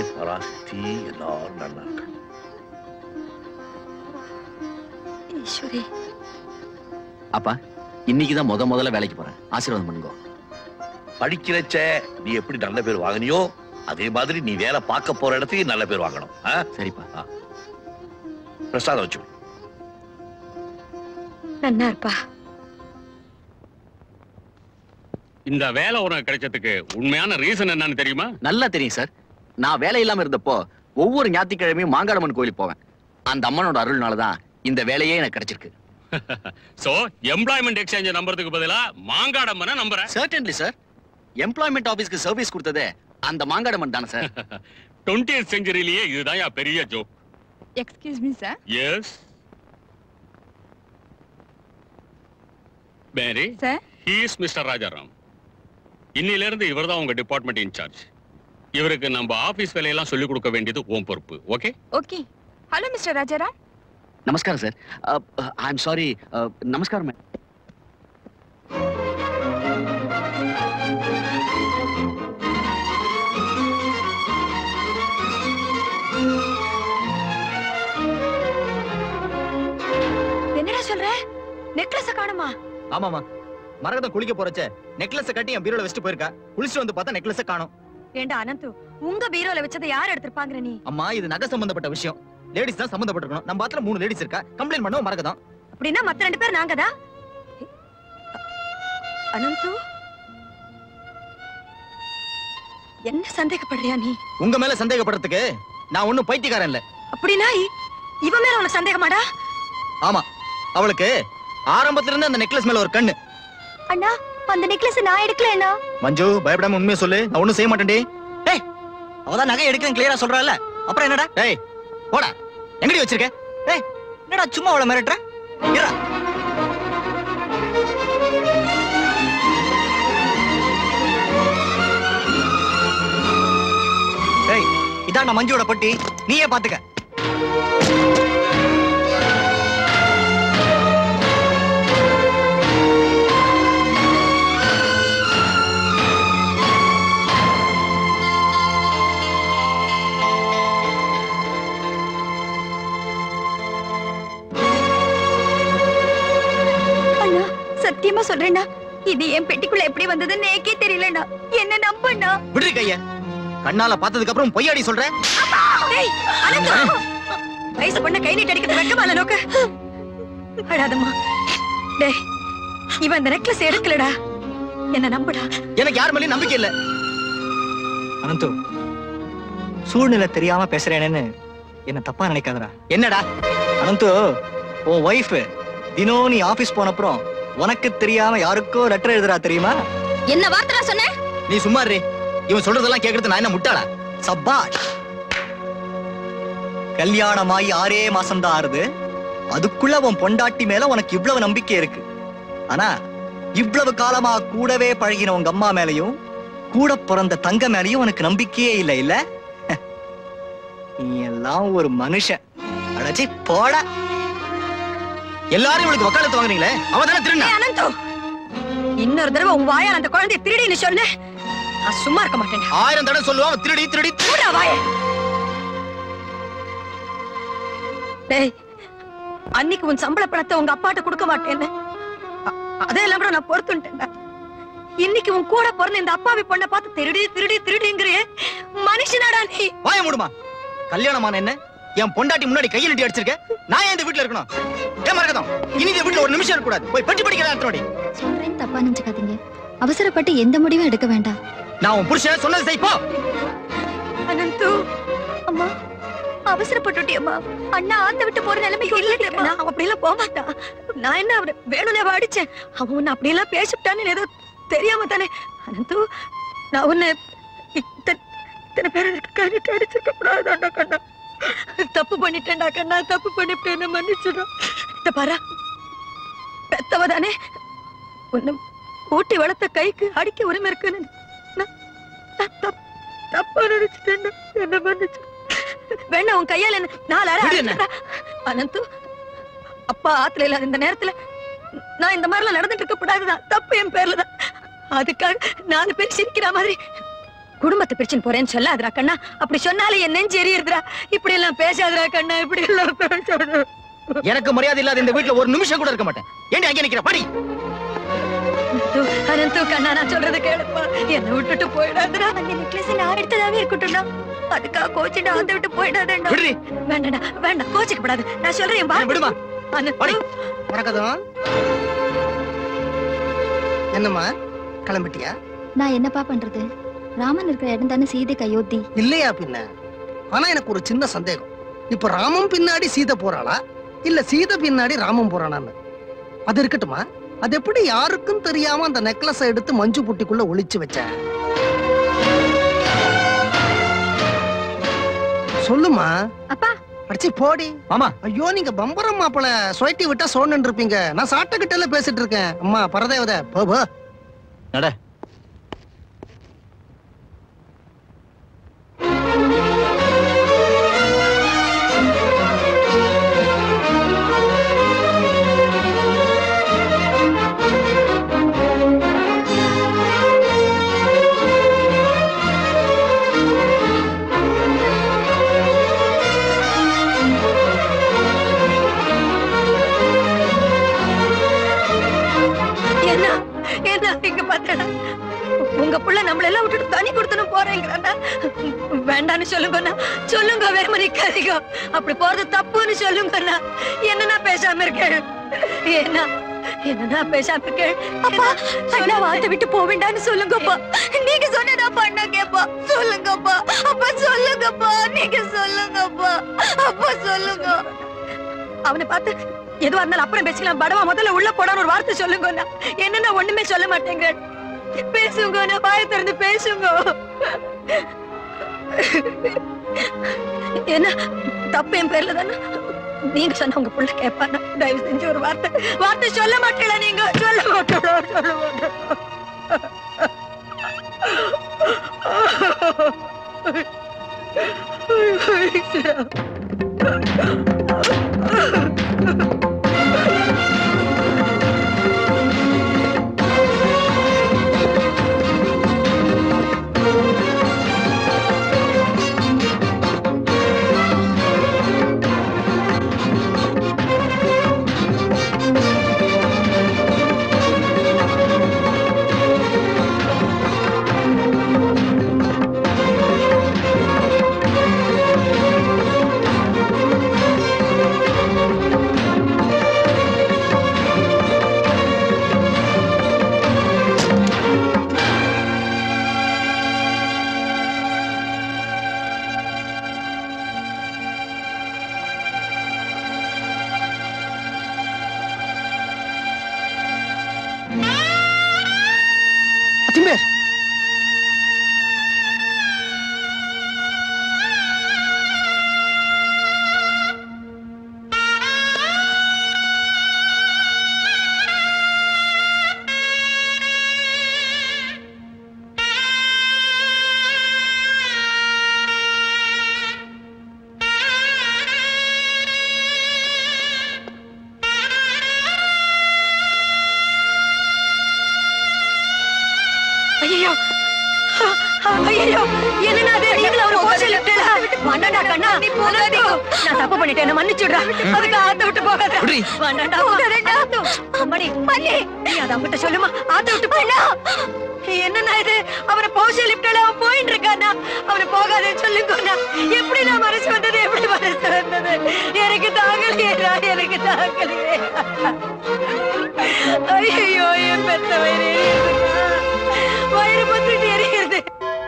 பராசக்தி எல்லாரும் நல்லா இருக்கணும் ஈஸ்வரி அப்பா இன்னைக்கு தான் முத முதல்ல வேலைக்கு போறேன் ஆசீர்வாதம் பண்ணுங்க படிக்கிறச்ச நீ எப்படி நல்ல பேர் வாங்கினியோ அதே மாதிரி நீ வேலை பார்க்க போற இடத்துக்கு நல்ல பேர் வாங்கணும் ஆ? சரிப்பா பிரசாதம் வச்சு நன்னா இருப்பா இந்த வேலை உனக்கு கிடைச்சதுக்கு உண்மையான ரீசன் என்னன்னு தெரியுமா நல்லா தெரியும் சார் நான் வேலை இல்லாம இருந்தப்போ ஒவ்வொரு ஞாயிற்றுக்கிழமையும் மாங்காடம்மன் கோயிலுக்கு போவேன் அந்த அம்மனோட அருள்னால தான் இந்த வேலையே எனக்கு கிடைச்சிருக்கு சோ எம்ப்ளாய்மெண்ட் எக்ஸ்சேஞ்ச் நம்புறதுக்கு பதிலா மாங்காடம்மனை நம்புறேன் சர்டன்லி சார் எம்ப்ளாய்மெண்ட் ஆபீஸ்க்கு சர்வீஸ் கொடுத்ததே அந்த மாங்காடம்மன் தானே சார் டுவெண்ட்டி செஞ்சுரியிலேயே இதுதான் என் பெரிய joke excuse me sir yes Mary sir he's mister Rajaram இன்னில இருந்து இவர்தான் உங்க டிபார்ட்மெண்ட் இன்சார்ஜ் இவருக்கு நம்ம ஆபீஸ் வேலையெல்லாம் சொல்லிக் கொடுக்க வேண்டியது உன் பொறுப்பு okay okay hello mister Rajaram நமஸ்காரம் சார் ஐ எம் சாரி நமஸ்காரம் ma'am. என்னடா சொல்ற நெக்லஸ காணுமா ஆமாமா மரகதம் குளிக்க போறச்ச நெக்லஸ் கட்டி என் பீரோல வச்சுட்டு போயிருக்கா குளிச்சுட்டு வந்து பார்த்தா நெக்லஸ காணோம் ஏண்டா அனந்து உங்க பீரோல வச்சதை யார் எடுத்திருப்பாங்கற நீ அம்மா இது நகை சம்பந்தப்பட்ட விஷயம் லேடிஸ் தான் சம்பந்தப்பட்டிருக்கணும் நம்ம பாத்துல மூணு லேடிஸ் இருக்கா கம்ப்ளைண்ட் பண்ணவும் மரகதம் அப்படின்னா மத்த ரெண்டு பேர் நாங்க தான் அனந்து என்ன சந்தேகப்படுறியா நீ உங்க மேல சந்தேகப்படுறதுக்கு நான் ஒண்ணும் பைத்தியக்காரன் இல்ல அப்படின்னா இ- இவ மேல உனக்கு சந்தேகமாடா ஆமா அவளுக்கு ஆரம்பத்துல இருந்து அந்த நெக்லஸ் மேல ஒரு கண்ணு அண்ணா அந்த நெக்லஸ் நான் எடுக்கல அண்ணா மஞ்சு பயப்படாம உண்மையை சொல்லு நான் ஒண்ணும் செய்ய மாட்டேன்டி டேய் அவதான் நகை எடுக்கன்னு கிளியரா சொல்றால அப்புறம் என்னடா டேய் போடா எங்கடி வச்சிருக்க டேய் என்னடா சும்மா அவளை மிரட்டுற இருடா டேய் இதான் நான் மஞ்சுவோட பட்டி நீயே பாத்துக்க அண்ணா சத்தியமா சொல்றேன்னா இது என் பெட்டிக்குள்ள எப்படி வந்ததுன்னு எனக்கே தெரியலண்ணா என்ன நம்பண்ணா விடுறி கைய கண்ணால பார்த்ததுக்கு அப்புறம் பொய்யாடி சொல்ற டேய் அனந்து வயசு பொண்ண கை நீட்டி அடிக்கிறது வெக்கமால நோக்கு அழாதம்மா டேய் இவன் இந்த நெக்லஸ் எடுக்கலடா என்ன நம்புடா எனக்கு யார் மேலயும் நம்பிக்கை இல்ல அனந்து சூழ்நிலை தெரியாம பேசுறேனேன்னு என்ன தப்பா நினைக்காதடா என்னடா அனந்து உன் ஒய்ஃப் தினம் நீ ஆபீஸ் போனப்புறம் உனக்கு தெரியாம யாருக்கோ லெட்டர் எழுதுறா தெரியுமா என்ன வார்த்தை சொன்ன நீ சும்மா இரு இவன் சொல்றதெல்லாம் கேக்குறது நான் என்ன முட்டாளா சப்பாஷ் கல்யாணமாயி ஆறே மாசம் தான் ஆறுது அதுக்குள்ள உன் பொண்டாட்டி மேல உனக்கு இவ்வளவு நம்பிக்கை இருக்கு ஆனா இவ்வளவு காலமா கூடவே பழகின உங்க அம்மா மேலயும் கூட பிறந்த தங்க மேலயும் உனக்கு நம்பிக்கையே இல்ல இல்ல நீ எல்லாம் ஒரு மனுஷன் அடச்சி போட எல்லாரும் இவளுக்கு வக்காலத்து வாங்குறீங்களே அவ தானே திருநா ஏய், அனந்து இன்னொரு தடவை உன் வாயால் அந்த குழந்தைய திருடின்னு சொல்லு நான் சும்மா இருக்க மாட்டேன் ஆயிரம் தடவை சொல்லுவான் திருடி திருடி மூடா வாய டேய் அன்னைக்கு உன் சம்பள பணத்தை உங்க அப்பாட்ட கொடுக்க மாட்டேன்னு அ- அதையெல்லாம் கூட நான் பொறுத்துட்டேன்டா இன்னைக்கு உன் கூட பிறந்த இந்த அப்பாவி பொண்ணை பார்த்து திருடி திருடி திருடிங்கிறியே மனுஷனாடா நீ வாய மூடுமா கல்யாணமான என்ன என் பொண்டாட்டி முன்னாடி கையை நீட்டி அடிச்சிருக்க நான் ஏன் இந்த வீட்டுல இருக்கணும் ஏன் மறக்கதான் இனி இந்த வீட்டுல ஒரு நிமிஷம் இருக்க கூடாது போய் பெட்டி படிக்கிறேன் சொல்றேன் தப்பா நினைச்சுக்காதீங்க அவசரப்பட்டு எந்த முடிவும் எடுக்க வேண்டாம் நான் உன் புருஷன் சொன்னது செய் போ அனந்து அம்மா அவசரப்பட்டுட்டியம்மா அண்ணா ஆத்த விட்டு போற நிலைமைக்கு இல்ல நான் அவன் அப்படியெல்லாம் போக மாட்டான் நான் என்ன அவரை வேணும்னே அடிச்சேன் அவன் உன்னை அப்படியெல்லாம் பேசிவிட்டான்னு ஏதோ தெரியாம தானே அனந்து நான் உன்னை இத்தனை இத்தனை பேர் கண்ணிட்டு அடிச்சிருக்க கூடாதாண்டா கண்ணா தப்பு பண்ணிட்டேன்டா கண்ணா தப்பு பண்ணிவிட்டேன்னு மன்னிச்சிடா இந்த பாரா பெத்தவ தானே உன்னை ஊட்டி வளர்த்த கைக்கு அடிக்க உரிமை இருக்குன்னு நான் நான் தப்பு தப்பா நினைச்சிட்டேன் என்ன மன்னிச்சு வேணா உன் கையால என்ன நாலு அரை விடு என்ன. அடிச்சுடா. அனந்து அப்பா ஆத்துல இல்லாத இந்த நேரத்துல நான் இந்த மாதிரிலாம் நடந்துட்டு இருக்க கூடாதுதான் தப்பு என் பேர்ல தான் அதுக்காக நாலு பேர் சிரிக்கிற மாதிரி குடும்பத்தை பிரிச்சுன்னு போறேன்னு சொல்லாதடா கண்ணா அப்படி சொன்னாலே என் நெஞ்சு எரியுதுடா இப்படி எல்லாம் பேசாதடா கண்ணா இப்படி எல்லாம் பேசாத எனக்கு மரியாதை இல்லாத இந்த வீட்டுல ஒரு நிமிஷம் கூட இருக்க மாட்டேன் ஏண்டி அங்கே நிக்கிற படி அனந்து கண்ணா நான் சொல்றது கேளுப்பா என்ன விட்டுட்டு போயிடாதடா அந்த நெக்லஸ் நான் எடுத்ததாவே இருக்கட்டும்டா அதுக்காக கோச்சிட்டு அந்த விட்டு போயிடாதடா விடுடி வேண்டாடா வேண்டாம் கோச்சிக்க கூடாது நான் சொல்றேன் வா விடுமா படி. அனந்து வணக்கம் என்னம்மா கிளம்பிட்டியா நான் என்னப்பா பண்றது ராமன் இருக்கிற இடம் தானே சீதைக்கு அயோத்தி இல்லையா பின்ன ஆனா எனக்கு ஒரு சின்ன சந்தேகம் இப்ப ராமம் பின்னாடி சீதை போறாளா இல்ல சீதை பின்னாடி ராமம் போறானான்னு அது இருக்கட்டுமா அது எப்படி யாருக்கும் தெரியாம அந்த நெக்லஸ எடுத்து மஞ்சு புட்டிக்குள்ள ஒளிச்சு வச்ச சொல்லுமா அப்பா அடிச்சு போடி மாமா ஐயோ நீங்க பம்பரம் மாப்பிள சொயட்டி விட்டா சோன்னு இருப்பீங்க நான் சாட்ட கிட்ட பேசிட்டு இருக்கேன் அம்மா பரதேவத போ போ நட என்ன என்ன இங்க பாத்தடா உங்க புள்ள நம்மள எல்லாம் விட்டுட்டு தனி கொடுத்தனும் போறேங்கிறாண்டா வேண்டான்னு சொல்லுங்கண்ணா சொல்லுங்க வேற நிக்காதீங்க அப்படி போறது தப்புன்னு சொல்லுங்கண்ணா என்னன்னா பேசாம இருக்கேன் என்ன என்னன்னா பேசாம இருக்கேன் அப்பா அண்ணா வார்த்தை விட்டு போக வேண்டாம்னு சொல்லுங்கப்பா நீங்க சொன்னதாப்பா அண்ணா கேப்பா சொல்லுங்கப்பா அப்பா சொல்லுங்கப்பா நீங்க சொல்லுங்கப்பா அப்பா சொல்லுங்க அவனை பார்த்து எதுவா இருந்தாலும் அப்புறம் பேசிக்கலாம் படவா முதல்ல உள்ள போடான்னு ஒரு வார்த்தை சொல்லுங்க என்னன்னா ஒண்ணுமே சொல்ல மாட்டேங்க பேசுங்க நான் வாய திறந்து பேசுங்க என்ன தப்பு என் பேர்ல தானே நீங்க சொன்ன உங்க புள்ள கேட்பானா தயவு செஞ்சு ஒரு வார்த்தை வார்த்தை சொல்ல மாட்டீங்களா நீங்க சொல்ல மாட்டீங்களா சொல்ல மாட்டீங்களா அத்திம்பேர் ஐயோ ஐயோ என்னடா அது நீங்கள ஒரு போஷல் விட்டடா வண்டடா கண்ணா நீ போகாதே நான் தப்பு பண்ணிட்டேன் என்ன மன்னிச்சுடா அதுக்கு ஆத்த விட்டு போகாத விடுடி. வண்டடா போகாதடா அம்மணி மணி நீ அத அவங்கிட்ட சொல்லுமா ஆத்த விட்டு போடா என்னண்ணா இது அவனை போஷல் லிப்டல அவன் போயிட்டு இருக்கானா அவனை போகாதே சொல்லுங்கண்ணா எப்படி நான் மனசு வந்தது எப்படி மனசு வந்தது எனக்கு தாங்கலையேடா எனக்கு தாங்கலையே ஐயோ என் பெத்த வயிறு எரியுதுடா. வயிறு பத்துட்டு எரியுது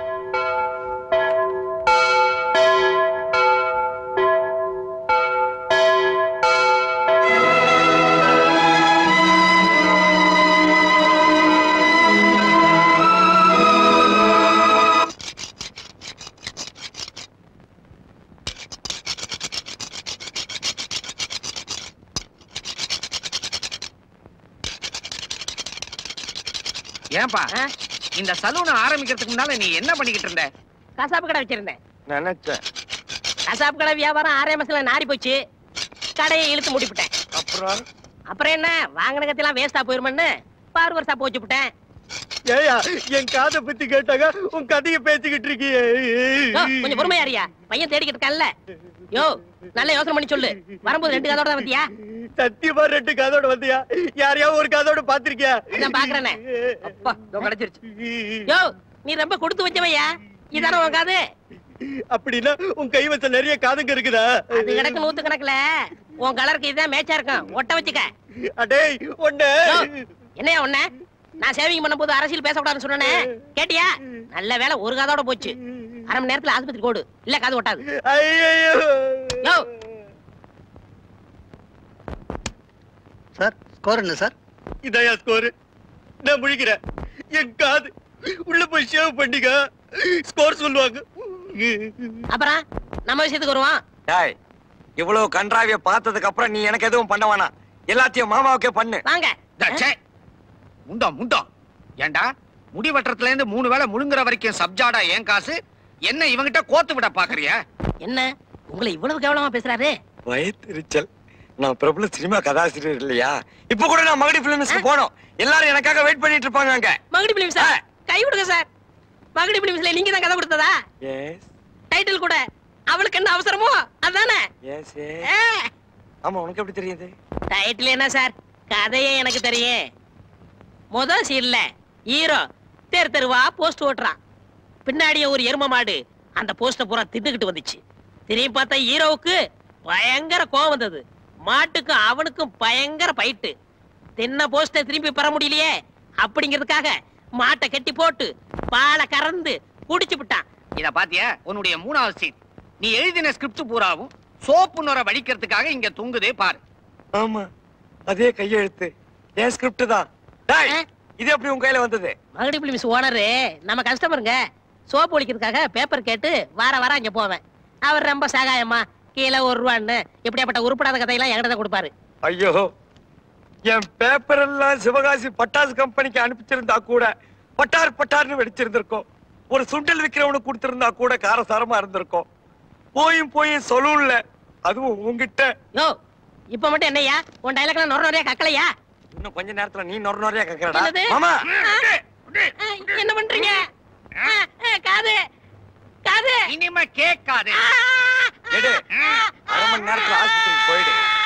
ஏன்பா இந்த சலூன் ஆரம்பிக்கிறதுக்கு முன்னால நீ என்ன பண்ணிக்கிட்டு இருந்த கசாப்பு கடை வச்சிருந்தேன் நினைச்சேன் கசாப்பு கடை வியாபாரம் ஆறே மாசத்துல நாரி போச்சு கடையை இழுத்து மூடிவிட்டேன் அப்புறம் அப்புறம் என்ன வாங்கின கத்திலாம் வேஸ்டா போயிருமென்னு பார் வருஷா போச்சு விட்டேன் ஏயா என் காதை பத்தி கேட்டாங்க உன் கதையை பேசிக்கிட்டு இருக்கியே யோ, கொஞ்சம் பொறுமையா இருயா பையன் தேடிக்கிட்டு இருக்கான்ல யோ நல்ல யோசனை பண்ணி சொல்லு வரும்போது ரெண்டு கதோட தான் வந்தியா சத்தியமா ரெண்டு காதோட வந்தியா யாரையாவது ஒரு காதோட பாத்திருக்கியா நான் பாக்குறேனே அப்பா இதோ கிடைச்சிருச்சு யோ நீ ரொம்ப கொடுத்து வச்சவையா இதான உன் காது அப்படின்னா உன் கை வச்ச நிறைய காதுங்க இருக்குதா அது கிடக்கு நூத்து கணக்குல உன் கலருக்கு இதுதான் மேட்சா இருக்கும் ஒட்ட வச்சுக்க அடேய் ஒண்ணு யோ, என்னையா ஒண்ணு நான் சேவிங் பண்ணும்போது அரசியல் பேசக்கூடாதுன்னு சொன்னேன் கேட்டியா நல்ல வேலை ஒரு காதோட போச்சு அரை மணி நேரத்துல ஆஸ்பத்திரி கோடு இல்ல காது ஒட்டாது ஐயோ யோ சார் ஸ்கோர் என்ன சார் இதாயா ஸ்கோர் நான் முழிக்கிறேன் என் காது உள்ள போய் ஷேவ் பண்ணிக்க ஸ்கோர் சொல்லுவாங்க அப்புறம் நம்ம விஷயத்துக்கு வருவோம் டேய் இவ்வளவு கன்றாவிய பார்த்ததுக்கு அப்புறம் நீ எனக்கு எதுவும் பண்ண வேணாம் எல்லாத்தையும் மாமாவுக்கே பண்ணு வாங்க ச்சே. முண்டா முண்டா ஏண்டா முடி வெட்டுறதுல இருந்து மூணு வேளை முழுங்குற வரைக்கும் சப்ஜாடா ஏன் காசு என்ன இவங்கிட்ட கோத்து விட பாக்குறியா என்ன உங்களை இவ்வளவு கேவலமா பேசுறாரு வயிற்றுச்சல் நான் பிரபல சினிமா கதாசிரியர் இல்லையா இப்ப கூட நான் மகடி பிலிம்ஸ்க்கு போனோம் எல்லாரும் எனக்காக வெயிட் பண்ணிட்டு இருப்பாங்க அங்க மகுடி பிலிம் சார் கை கொடுங்க சார் மகுடி பிலிம்ஸ்ல நீங்க தான் கதை கொடுத்ததா எஸ் டைட்டில் கூட அவளுக்கு என்ன அவசரமோ அதானே எஸ் ஆமா உனக்கு எப்படி தெரியுது டைட்டில் என்ன சார் கதையே எனக்கு தெரியும் முத சீன்ல ஹீரோ தெரு தெருவா போஸ்ட் ஓட்டுறான் பின்னாடியே ஒரு எரும மாடு அந்த போஸ்ட பூரா தின்னுகிட்டு வந்துச்சு திரும்பி பார்த்தா ஹீரோவுக்கு பயங்கர கோவம் வந்தது மாட்டுக்கும் அவனுக்கும் பயங்கர பைட்டு தின்ன போஸ்ட திரும்பி பெற முடியலையே அப்படிங்கிறதுக்காக மாட்டை கட்டி போட்டு பாலை கறந்து குடிச்சு விட்டான் இத பாத்தியா உன்னுடைய மூணாவது சீன் நீ எழுதின ஸ்கிரிப்ட் பூராவும் சோப்பு நுர வடிக்கிறதுக்காக இங்க தொங்குதே பாரு ஆமா அதே கையெழுத்து என் ஸ்கிரிப்ட் தான் டேய் இது எப்படி உன் கையில வந்தது மகடி பிலிம்ஸ் ஓனரு நம்ம கஸ்டமருங்க சோப்பு ஒழிக்கிறதுக்காக பேப்பர் கேட்டு வார வாரம் அங்க போவேன் அவர் ரொம்ப சகாயமா கீழே ஒரு ரூபான்னு இப்படியாப்பட்ட உருப்படாத கதையெல்லாம் என்கிட்ட தான் கொடுப்பாரு ஐயோ என் பேப்பர் எல்லாம் சிவகாசி பட்டாசு கம்பெனிக்கு அனுப்பிச்சிருந்தா கூட பட்டார் பட்டார்னு வெடிச்சிருந்திருக்கும் ஒரு சுண்டல் விக்கிறவனுக்கு கொடுத்திருந்தா கூட காரசாரமா இருந்திருக்கும் போயும் போயும் சொல்லும்ல அதுவும் உன்கிட்ட யோ இப்ப மட்டும் என்னய்யா உன் டைலாக்லாம் நொற நிறைய கக்கலையா இன்னும் கொஞ்ச நேரத்துல நீ நொறு நொறையா கேக்குறடா என்னது? மாமா ஆ, என்ன பண்றீங்க ஆ, ஆ, காது காது இனிமே கேட்காது எடு அரை மணி நேரத்துல ஆஸ்பத்திரிக்கு போயிடு